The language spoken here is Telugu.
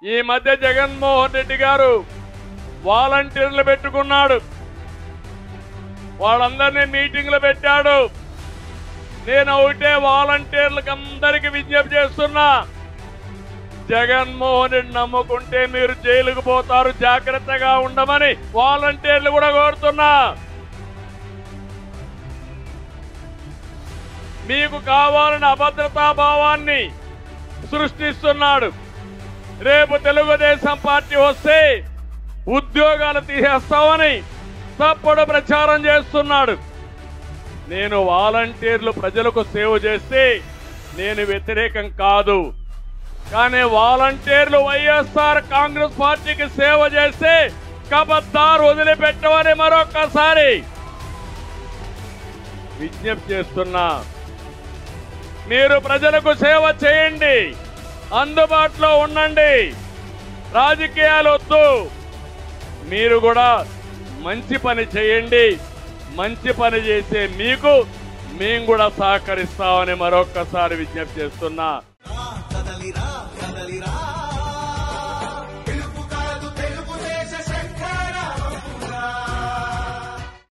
ఈ మధ్య జగన్మోహన్ రెడ్డి గారు వాలంటీర్లు పెట్టుకున్నాడు వాళ్ళందరినీ మీటింగ్లు పెట్టాడు నేను ఒకటే వాలంటీర్లకు అందరికి విజ్ఞప్తి చేస్తున్నా జగన్మోహన్ రెడ్డి నమ్ముకుంటే మీరు జైలుకు పోతారు జాగ్రత్తగా ఉండమని వాలంటీర్లు కూడా కోరుతున్నా మీకు కావాలని అభద్రతా భావాన్ని సృష్టిస్తున్నాడు రేపు తెలుగుదేశం పార్టీ వస్తే ఉద్యోగాలు తీసేస్తామని తప్పుడు ప్రచారం చేస్తున్నాడు నేను వాలంటీర్లు ప్రజలకు సేవ చేస్తే నేను వ్యతిరేకం కాదు కానీ వాలంటీర్లు వైఎస్ఆర్ కాంగ్రెస్ పార్టీకి సేవ చేస్తే కబద్దారు వదిలిపెట్టమని మరొక్కసారి విజ్ఞప్తి చేస్తున్నా మీరు ప్రజలకు సేవ చేయండి అందుబాటులో ఉండండి రాజకీయాలు వద్దు మీరు కూడా మంచి పని చేయండి మంచి పని చేసే మీకు మేము కూడా సహకరిస్తామని మరొక్కసారి విజ్ఞప్తి చేస్తున్నా